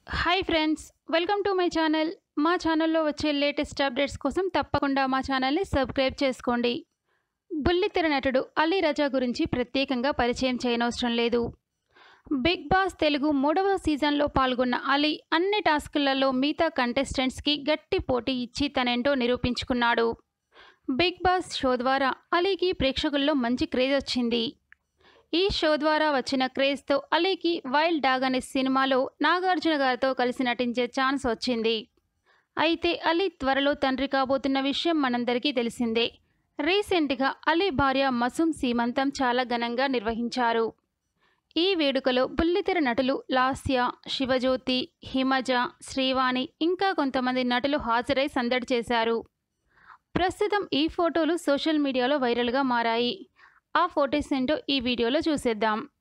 hi friends welcome to my channel మా ఛానల్లో వచ్చే లేటెస్ట్ అప్డేట్స్ కోసం తప్పకుండా మా ఛానల్ని సబ్స్క్రైబ్ చేసుకోండి బుల్లితెర నటుడు అలీ రజా గురించి ప్రత్యేకంగా పరిచయం చేయనవసరం లేదు బిగ్ బాస్ తెలుగు మూడవ సీజన్లో పాల్గొన్న అలీ అన్ని టాస్కులలో మిగతా కంటెస్టెంట్స్కి గట్టి పోటీ ఇచ్చి తనేంటో నిరూపించుకున్నాడు బిగ్ బాస్ షో ద్వారా అలీకి ప్రేక్షకుల్లో మంచి క్రేజ్ వచ్చింది ఈ షో ద్వారా వచ్చిన క్రేజ్తో అలీకి వైల్డ్ డాగ్ అనే సినిమాలో నాగార్జున గారితో కలిసి నటించే ఛాన్స్ వచ్చింది అయితే అలీ త్వరలో తండ్రి కాబోతున్న విషయం మనందరికీ తెలిసిందే రీసెంట్గా అలీ భార్య మసూమ్ సీమంతం చాలా ఘనంగా నిర్వహించారు ఈ వేడుకలో బుల్లితెర నటులు లాస్య శివజ్యోతి హిమజ శ్రీవాణి ఇంకా కొంతమంది నటులు హాజరై సందడి చేశారు ప్రస్తుతం ఈ ఫోటోలు సోషల్ మీడియాలో వైరల్గా మారాయి ఆ ఫొటోస్ ఏంటో ఈ వీడియోలో చూసేద్దాం